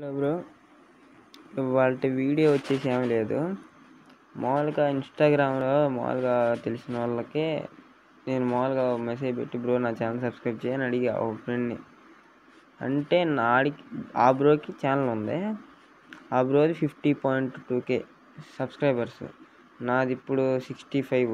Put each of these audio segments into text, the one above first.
hello bro ఇవాళ video వచ్చేసి ఏమీ లేదు మామూలుగా ఇన్స్టాగ్రామ్లో మామూలుగా తెలిసిన వాళ్ళకి నేను మామూలుగా మెసేజ్ పెట్టి బ్రో నా ఛానల్ సబ్స్క్రైబ్ చేయని అడిగా ఒక ఫ్రెండ్ని అంటే నాడికి ఆ బ్రోకి ఛానల్ ఉంది ఆ బ్రోది fifty point two K subscribers నాది ఇప్పుడు సిక్స్టీ ఫైవ్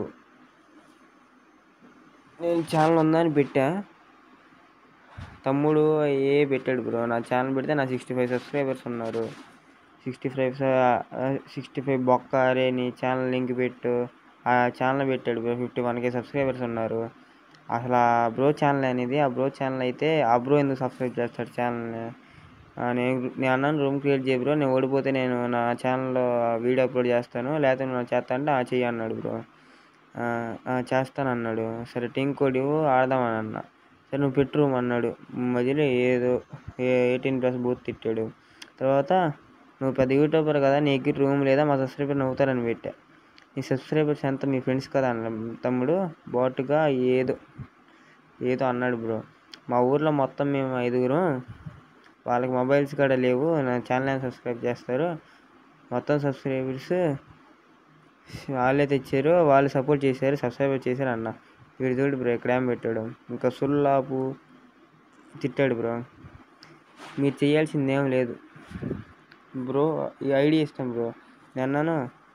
నేను ఛానల్ ఉందని పెట్టా తమ్ముడు ఏ పెట్టాడు బ్రో నా ఛానల్ పెడితే నా సిక్స్టీ ఫైవ్ సబ్స్క్రైబర్స్ ఉన్నారు సిక్స్టీ ఫైవ్ సిక్స్టీ ఫైవ్ బొక్క అరే నీ ఛానల్ లింక్ పెట్టు ఆ ఛానల్ పెట్టాడు bro fifty one K subscribers ఉన్నారు అసలు ఆ బ్రో ఛానల్ అనేది ఆ బ్రో ఛానల్ అయితే ఆ బ్రో ఎందుకు సబ్స్క్రైబ్ చేస్తాడు ఛానల్ని నేను నేను అన్నాను రూమ్ క్రియేట్ చేయ బ్రో నేను ఓడిపోతే నేను నా ఛానల్లో వీడియో అప్లోడ్ చేస్తాను లేకపోతే నువ్వు చేస్తా అంటే ఆ చెయ్యి అన్నాడు బ్రో చేస్తాను అన్నాడు సరే టీం కోడ్ ఇవ్వు ఆడదామని అన్నా సరే నువ్వు పెట్టు రూమ్ అన్నాడు మధ్యలో ఏదో ఎయిటీన్ ప్లస్ బూత్ తిట్టాడు తర్వాత నువ్వు పెద్ద యూట్యూబర్ కదా నీకు రూమ్ లేదా మా సబ్స్క్రైబర్ నవ్వుతారని పెట్టా నీ సబ్స్క్రైబర్స్ ఎంత మీ ఫ్రెండ్స్ కదా అన్న తమ్ముడు బాటుగా ఏదో ఏదో అన్నాడు బ్రో మా ఊర్లో మొత్తం మేము ఐదుగురు వాళ్ళకి మొబైల్స్ కూడా లేవు నా ఛానల్ సబ్స్క్రైబ్ చేస్తారు మొత్తం సబ్స్క్రైబర్స్ వాళ్ళే తెచ్చారు వాళ్ళు సపోర్ట్ చేశారు సబ్స్క్రైబర్ చేశారు అన్న వీడు చూడు బ్రో ఇక్కడ ఏం పెట్టాడు ఇంకా సుల్లాపు తిట్టాడు బ్రో మీరు చేయాల్సింది ఏం లేదు బ్రో ఈ ఐడి ఇష్టం బ్రో నేను అన్నాను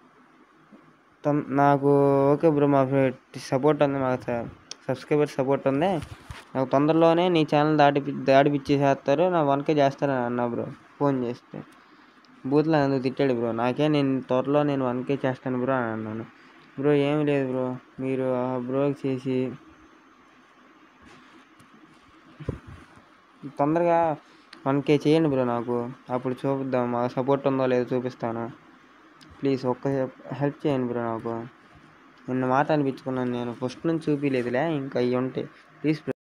నాకు ఓకే బ్రో మా సపోర్ట్ ఉంది మాకు సబ్స్క్రైబర్ సపోర్ట్ ఉంది నాకు తొందరలోనే నీ ఛానల్ దాటి దాడిపిచ్చేసేస్తారు నా వన్కే చేస్తారని అన్నా బ్రో ఫోన్ చేస్తే బూత్లో అందుకు తిట్టాడు బ్రో నాకే నేను త్వరలో నేను వన్కే చేస్తాను బ్రో అని అన్నాను బ్రో ఏం లేదు బ్రో మీరు ఆ బ్రోకి చేసి తొందరగా వన్ కే చేయండి బ్రో నాకు అప్పుడు చూపిద్దాం మా సపోర్ట్ ఉందో లేదో చూపిస్తాను ప్లీజ్ ఒక్క హెల్ప్ చేయండి బ్రో నాకు నిన్న మాట అనిపించుకున్నాను నేను ఫస్ట్ నుంచి చూపించలేదులే ఇంకా అవి ఉంటాయి ప్లీజ్